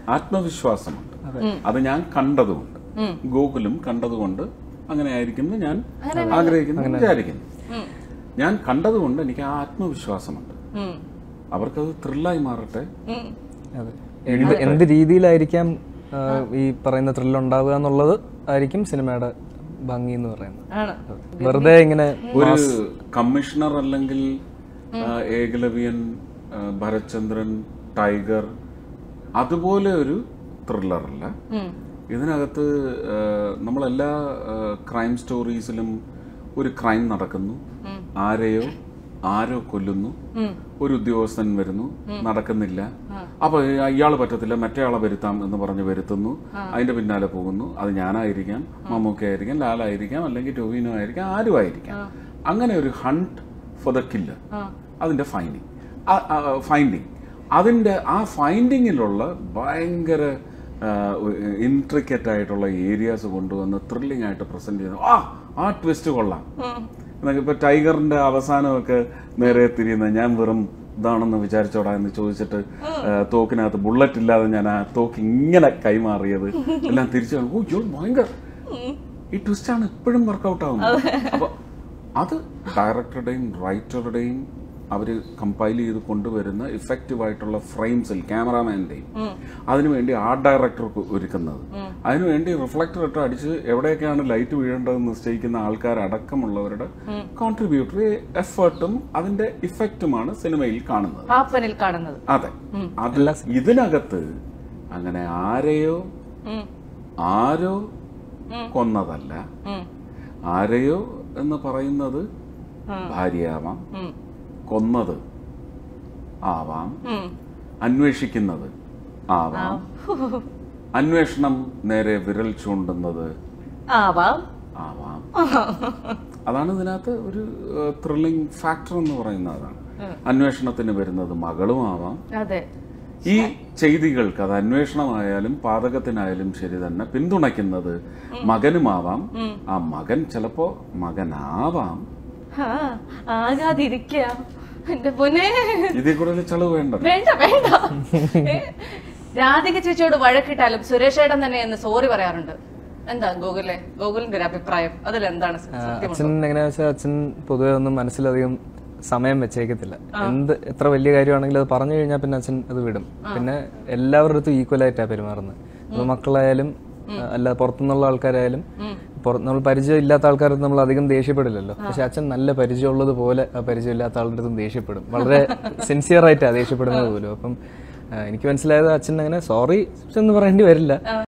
ആത്മവിശ്വാസമുണ്ട് അത് ഞാൻ കണ്ടതുകൊണ്ട് ഗൂഗിളും കണ്ടതുകൊണ്ട് അങ്ങനെ ആയിരിക്കും എന്ന് ഞാൻ ആഗ്രഹിക്കുന്നു വിചാരിക്കുന്നു ഞാൻ കണ്ടതുകൊണ്ട് എനിക്ക് ആ ആത്മവിശ്വാസമുണ്ട് ഉം. അവർക്കത് ത്രില്ലായി മാറട്ടെ ഉം. അതെ എന്ത് എന്ത് രീതിയിലായിരിക്കാം ആ, ഈ പറയുന്ന ത്രില്ല് ഉണ്ടാവുക എന്നുള്ളത് ആയിരിക്കും സിനിമയുടെ ഭംഗി എന്ന് പറയുന്നത് ആണ് വെറുതെ ഇങ്ങനെ ഒരു കമ്മീഷണർ അല്ലെങ്കിൽ ആ, ഏകലവ്യൻ ആ, ഭരത്ചന്ദ്രൻ ടൈഗർ അതുപോലെ ഒരു ത്രില്ലറല്ല ഉം. ഇതിനകത്ത് ആ, നമ്മളെല്ലാ ആ, ക്രൈം സ്റ്റോറീസിലും ഒരു ക്രൈം നടക്കുന്നു ആരെയോ ആരോ കൊല്ലുന്നു ഒരു ഉദ്യോഗസ്ഥൻ വരുന്നു നടക്കുന്നില്ല അപ്പൊ ഇയാൾ പറ്റത്തില്ല മറ്റേ ആളെ വരുത്താം എന്ന് പറഞ്ഞ് വരുത്തുന്നു അതിന്റെ പിന്നാലെ പോകുന്നു അത് ഞാനായിരിക്കാം മമ്മൂക്ക ആയിരിക്കാം ലാലായിരിക്കാം അല്ലെങ്കിൽ ടൊവിനോ ആയിരിക്കാം ആരും ആയിരിക്കാം അങ്ങനെ ഒരു ഹണ്ട് ഫോർ ദ കില്ലർ അതിന്റെ ഫൈൻഡിങ് ഫൈൻഡിങ് അതിന്റെ ആ ഫൈൻഡിങ്ങിലുള്ള ഭയങ്കര ഇൻട്രിക്കറ്റ് ആയിട്ടുള്ള ഏരിയാസ് കൊണ്ടുവന്ന് ത്രില്ലിംഗ് ആയിട്ട് പ്രസന്റ് ചെയ്യുന്നു ആ ആ ട്വിസ്റ്റ് കൊള്ളാം എന്നൊക്കെ ഇപ്പൊ ടൈഗറിന്റെ അവസാനമൊക്കെ നേരെ തിരിയുന്ന ഞാൻ വെറും ഇതാണെന്ന് വിചാരിച്ചോടാ എന്ന് ചോദിച്ചിട്ട് ആ, തോക്കിനകത്ത് ബുള്ളറ്റ് ഇല്ലാതെ ഞാൻ ആ തോക്ക് ഇങ്ങനെ കൈമാറിയത് എല്ലാം തിരിച്ചു കാണും. ഓ ജോ ഭയങ്കര ഈ ട്വിസ്റ്റാണ് ഇപ്പോഴും വർക്കൗട്ട് ആവുന്നത് അപ്പൊ അത് ഡയറക്ടറുടെയും റൈറ്ററുടെയും അവര് കമ്പൈൽ ചെയ്ത് കൊണ്ടുവരുന്ന ഇഫക്റ്റീവ് ആയിട്ടുള്ള ഫ്രെയിംസിൽ ക്യാമറാമാന്റെയും അതിനുവേണ്ടി ആർട്ട് ഡയറക്ടർ ഒരുക്കുന്നത് അതിനുവേണ്ടി റിഫ്ലക്ടർ ഇട്ട് അടിച്ച് എവിടെയൊക്കെയാണ് ലൈറ്റ് വീഴേണ്ടതെന്ന് നിശ്ചയിക്കുന്ന ആൾക്കാരടക്കമുള്ളവരുടെ കോൺട്രിബ്യൂട്ടറി എഫേർട്ടും അതിന്റെ ഇഫക്റ്റുമാണ് സിനിമയിൽ കാണുന്നത് പാപ്പനിൽ കാണുന്നത് അതെ അത് ഇതിനകത്ത് അങ്ങനെ ആരെയോ ഉം. ആരോ കൊന്നതല്ല ഉം. ആരെയോ എന്ന് പറയുന്നത് ഭാര്യയാവാം ഉം. കൊന്നത് ആവാം ഉം. അന്വേഷിക്കുന്നത് ആവാം അന്വേഷണം നേരെ വിരൽ ചൂണ്ടുന്നത് ആവാം ആവാം അതാണ് ഇതിനകത്ത് ഒരു ത്രില്ലിംഗ് ഫാക്ടർ എന്ന് പറയുന്നത് അതാണ് അന്വേഷണത്തിന് വരുന്നത് മകളും ആവാം അതെ ഈ ചെയ്തികൾക്ക് അത് അന്വേഷണമായാലും പാതകത്തിനായാലും ശരി തന്നെ പിന്തുണയ്ക്കുന്നത് മകനുമാവാം ആ മകൻ ചിലപ്പോ മകനാവാം ആ, ആകാതിരിക്കാം എന്റെ പൊന്നെ ഇതിൽ കൂടുതൽ ചെലവ് വേണ്ട വേണ്ട വേണ്ട ഏ, രാധിക ചേച്ചിയോട് വഴക്കിട്ടാലും സുരേഷ് ഏട്ടൻ തന്നെ എന്ന് സോറി പറയാറുണ്ട് എന്താ ഗൂഗിളെ ഗൂഗിളിന്റെ ഒരു അഭിപ്രായം അതിൽ എന്താണ് സത്യം അച്ഛൻ എങ്ങനെയാ വെച്ചാൽ അച്ഛൻ പൊതുവെ ഒന്നും മനസ്സിലധികം സമയം വെച്ചേക്കത്തില്ല എന്ത് എത്ര വലിയ കാര്യമാണെങ്കിലും അത് പറഞ്ഞു കഴിഞ്ഞാൽ പിന്നെ അച്ഛൻ അത് വിടും പിന്നെ എല്ലാവരുടെ അടുത്തും ഈക്വൽ ആയിട്ടാണ് പെരുമാറുന്നത് ഇപ്പൊ മക്കളായാലും അല്ല പുറത്തുനിന്നുള്ള ആൾക്കാരായാലും പുറ- നമ്മൾ പരിചയം ഇല്ലാത്ത ആൾക്കാരുടെ നമ്മൾ അധികം ദേഷ്യപ്പെടില്ലല്ലോ പക്ഷെ അച്ഛൻ നല്ല പരിചയമുള്ളത് പോലെ ആ പരിചയമില്ലാത്ത ആളുടെ അടുത്തും ദേഷ്യപ്പെടും വളരെ സിൻസിയർ ആയിട്ടാണ് ദേഷ്യപ്പെടുന്നത് പോലും അപ്പം ആ, എനിക്ക് മനസ്സിലായത് അച്ഛൻ അങ്ങനെ സോറി എന്ന് പറയേണ്ടി വരില്ല